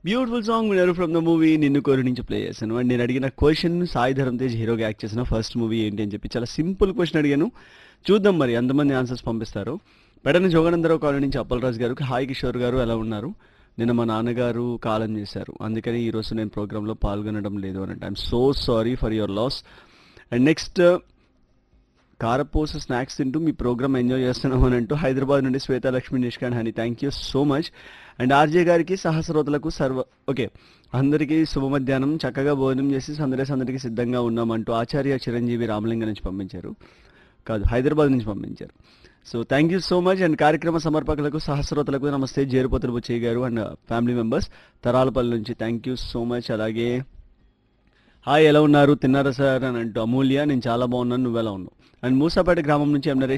beautiful song వినరు from the movie Ninnu Kori నుంచి play చేశాను అండ్ నేను అడిగిన క్వశ్చన్ సాయి ధరమ్ తేజ్ హీరోగా యాక్ట్ చేసిన ఫస్ట్ మూవీ ఏంటి అని చెప్పి చాలా సింపుల్ క్వశ్చన్ అడిగాను చూద్దాం మరి ఎంతమంది ఆన్సర్స్ పంపిస్తారు పెడన జోగనందరావు కాలనీ నుంచి అప్పలరాజు గారు హాయ్ కిషోర్ గారు ఎలా ఉన్నారు నిన్న మా నాన్నగారు కాలం చేశారు అందుకని ఈరోజు నేను ప్రోగ్రాంలో పాల్గొనడం లేదు అని I'm so sorry for your loss and next కారపూస స్నాక్స్ తింటూ మీ ప్రోగ్రామ్ ఎంజాయ్ చేస్తున్నాం అని అంటూ హైదరాబాద్ నుండి శ్వేత లక్ష్మి నిష్కాంత్ హని thank you so much and RJ గారికి సహస్రోతలకు సర్వ ఓకే అందరికీ శుభ మధ్యాహ్నం చక్కగా భోజనం చేసి సందరేసి అందరికీ సిద్ధంగా ఉన్నామంటూ ఆచార్య చిరంజీవి రామలింగ నుంచి పంపించారు కాదు హైదరాబాద్ నుంచి పంపించారు so thank you so much and కార్యక్రమ సమర్పకులకు సహస్రోతలకు నమస్తే జేరుపతులు బుచ్చయ్య గారు అండ్ ఫ్యామిలీ మెంబర్స్ తరాలపల్లి నుంచి థ్యాంక్ యూ సో మచ్ అలాగే హాయ్ ఎలా ఉన్నారు తిన్నారా సార్ అని అంటూ అమూల్య నేను చాలా బాగున్నాను నువ్వు ఎలా ఉన్నావు అండ్ మూసాపేట గ్రామం నుంచి ఎం నరేష్